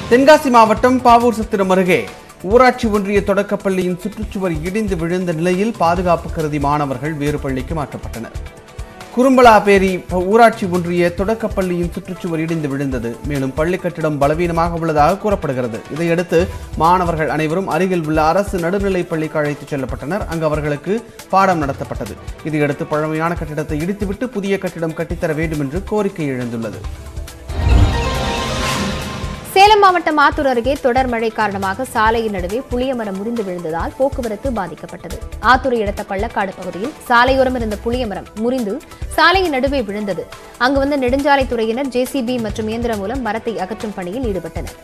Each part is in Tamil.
தென்காசி மாவட்டம் பாவூர் சத்திரம் அருகே ஊராட்சி ஒன்றிய தொடக்கப்பள்ளியின் சுற்றுச்சுவர் இடிந்து விழுந்த நிலையில் பாதுகாப்பு கருதி மாணவர்கள் வேறு பள்ளிக்கு மாற்றப்பட்டனர் குறும்பலாபேரி ப- ஊராட்சி ஒன்றிய தொடக்கப்பள்ளியின் சுற்றுச்சுவர் இடிந்து விழுந்தது மேலும் பள்ளி கட்டிடம் பலவீனமாக உள்ளதாக கூறப்படுகிறது இதையடுத்து மாணவர்கள் அனைவரும் அருகில் உள்ள அரசு நடுநிலைப் பள்ளிக்கு அழைத்துச் செல்லப்பட்டனர் அங்கு அவர்களுக்கு பாடம் நடத்தப்பட்டது இதையடுத்து பழமையான கட்டிடத்தை இடித்துவிட்டு புதிய கட்டிடம் கட்டித்தர வேண்டும் என்று கோரிக்கை எழுந்துள்ளது சேலம் மாவட்டம் ஆத்தூர் அருகே தொடர் மழை காரணமாக சாலையின் நடுவே புளிய மரம் முறிந்து விழுந்ததால் போக்குவரத்து பாதிக்கப்பட்டது ஆத்தூரை அடுத்த பள்ளக்காடு பகுதியில் சாலையோரம் இருந்த புளிய மரம் முறிந்து சாலையின் நடுவே விழுந்தது அங்கு வந்த நெடுஞ்சாலைத்துறையினர் ஜேசிபி மற்றும் இயந்திரம் மூலம் மரத்தை அகற்றும் பணியில் ஈடுபட்டனர்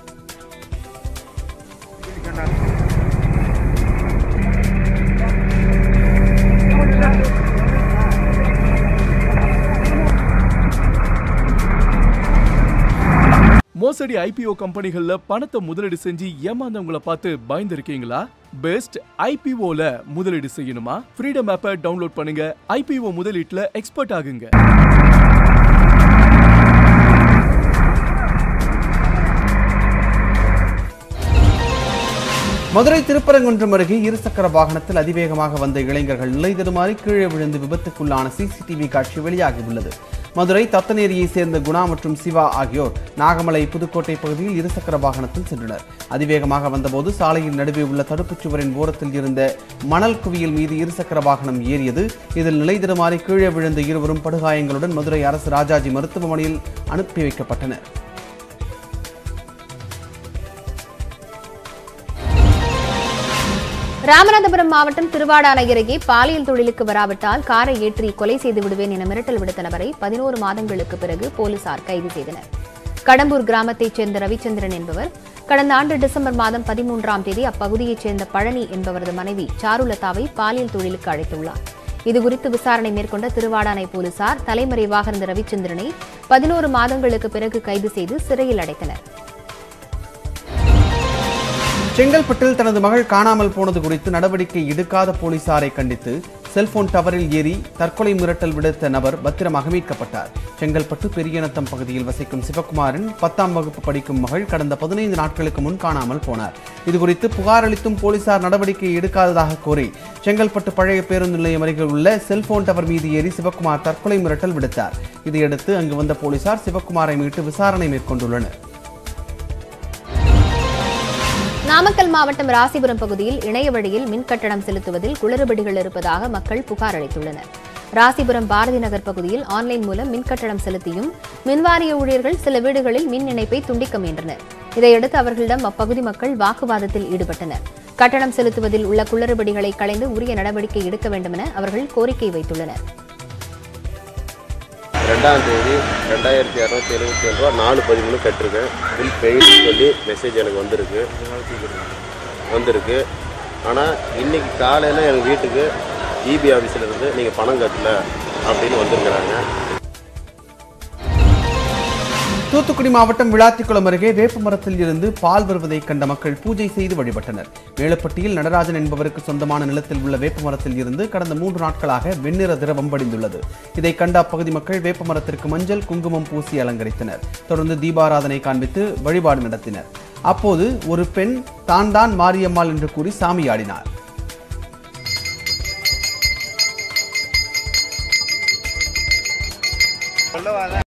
மோசடி ஐபிஓ கம்பெனிகள்ல பணத்தை முதலீடு செஞ்சு ஏமாந்தவங்கள பார்த்து பயந்துருக்கீங்களா பெஸ்ட் ஐபிஓல முதலீடு செய்யணுமா ஃப்ரீடம் ஆப்பை டவுன்லோட் பண்ணுங்க ஐபிஓ முதலீட்டுல எக்ஸ்பர்ட் ஆகுங்க மதுரை திருப்பரங்குன்றம் அருகே இருசக்கர வாகனத்தில் அதிவேகமாக வந்த இளைஞர்கள் நிலை தடுமாறி கீழே விழுந்து விபத்துக்குள்ளான சிசிடிவி காட்சி வெளியாகியுள்ளது மதுரை தத்தநேரியைச் சேர்ந்த குணா மற்றும் சிவா ஆகியோர் நாகமலை புதுக்கோட்டை பகுதியில் இருசக்கர வாகனத்தில் சென்றனர் அதிவேகமாக வந்தபோது சாலையின் நடுவே உள்ள தடுப்புச் சுவரின் ஓரத்தில் இருந்த மணல் குவியல் மீது இருசக்கர வாகனம் ஏறியது இதில் நிலை தடுமாறி கீழே விழுந்த இருவரும் படுகாயங்களுடன் மதுரை அரசு ராஜாஜி மருத்துவமனையில் அனுப்பி வைக்கப்பட்டனர் ராமநாதபுரம் மாவட்டம் திருவாடானை அருகே பாலியல் தொழிலுக்கு வராவிட்டால் காரை ஏற்றி கொலை செய்து விடுவேன் என மிரட்டல் விடுத்த நபரை பதினோரு மாதங்களுக்கு பிறகு போலீசார் கைது செய்தனர் கடம்பூர் கிராமத்தைச் சேர்ந்த ரவிச்சந்திரன் என்பவர் கடந்த ஆண்டு டிசம்பர் மாதம் பதிமூன்றாம் தேதி அப்பகுதியைச் சேர்ந்த பழனி என்பவரது மனைவி சாருலதாவை பாலியல் தொழிலுக்கு அழைத்துள்ளார் இதுகுறித்து விசாரணை மேற்கொண்ட திருவாடானை போலீசார் தலைமறைவாக இருந்த ரவிச்சந்திரனை பதினோரு மாதங்களுக்கு பிறகு கைது செய்து சிறையில் அடைத்தனர் செங்கல்பட்டில் தனது மகள் காணாமல் போனது குறித்து நடவடிக்கை எடுக்காத போலீசாரை கண்டித்து செல்போன் டவரில் ஏறி தற்கொலை மிரட்டல் விடுத்த நபர் பத்திரமாக மீட்கப்பட்டார் செங்கல்பட்டு பெரியநத்தம் பகுதியில் வசிக்கும் சிவகுமாரின் பத்தாம் வகுப்பு படிக்கும் மகள் கடந்த பதினைந்து நாட்களுக்கு முன் காணாமல் போனார் இதுகுறித்து புகார் அளித்தும் போலீசார் நடவடிக்கை எடுக்காததாக கூறி செங்கல்பட்டு பழைய பேருந்து நிலையம் அருகில் உள்ள செல்போன் டவர் மீது ஏறி சிவகுமார் தற்கொலை மிரட்டல் விடுத்தார் இதையடுத்து அங்கு வந்த போலீசார் சிவகுமாரை மீட்டு விசாரணை மேற்கொண்டுள்ளனர் நாமக்கல் மாவட்டம் ராசிபுரம் பகுதியில் இணைய வழியில் மின் கட்டணம் செலுத்துவதில் குளறுபடிகள் இருப்பதாக மக்கள் புகார் அளித்துள்ளனர் ராசிபுரம் பாரதி நகர் பகுதியில் ஆன்லைன் மூலம் மின் கட்டணம் செலுத்தியும் மின்வாரிய ஊழியர்கள் சில வீடுகளில் மின் இணைப்பை துண்டிக்க முயன்றனர் இதையடுத்து அவர்களிடம் அப்பகுதி மக்கள் வாக்குவாதத்தில் ஈடுபட்டனர் கட்டணம் செலுத்துவதில் உள்ள குளறுபடிகளை களைந்து உரிய நடவடிக்கை எடுக்க வேண்டுமென அவர்கள் கோரிக்கை வைத்துள்ளனர் ரெண்டாம் தேதி ரெண்டாயிரத்தி இரநூத்தி எழுபத்தி ஏழு ரூபா நாலு பதிமூணு கட்டிருக்கேன் பில் பெய்டு சொல்லி மெசேஜ் எனக்கு வந்திருக்கு வந்திருக்கு ஆனால் இன்னைக்கு காலையில் எங்கள் வீட்டுக்கு இபி ஆஃபீஸில் இருந்து நீங்கள் பணம் கட்டல அப்படின்னு வந்திருக்கிறாங்க தூத்துக்குடி மாவட்டம் விளாத்திக்குளம் அருகே வேப்ப மரத்தில் இருந்து பால் வருவதை கண்ட மக்கள் பூஜை செய்து வழிபட்டனர் மேலப்பட்டியில் நடராஜன் என்பவருக்கு சொந்தமான நிலத்தில் உள்ள வேப்ப மரத்தில் இருந்து கடந்த மூன்று நாட்களாக வெண்ணிற திரவம் வடிந்துள்ளது இதை கண்ட அப்பகுதி மக்கள் வேப்ப மரத்திற்கு மஞ்சள் குங்குமம் பூசி அலங்கரித்தனர் தொடர்ந்து தீபாராதனை காண்பித்து வழிபாடு நடத்தினர் அப்போது ஒரு பெண் தான் தான் மாரியம்மாள் என்று கூறி சாமியாடினார்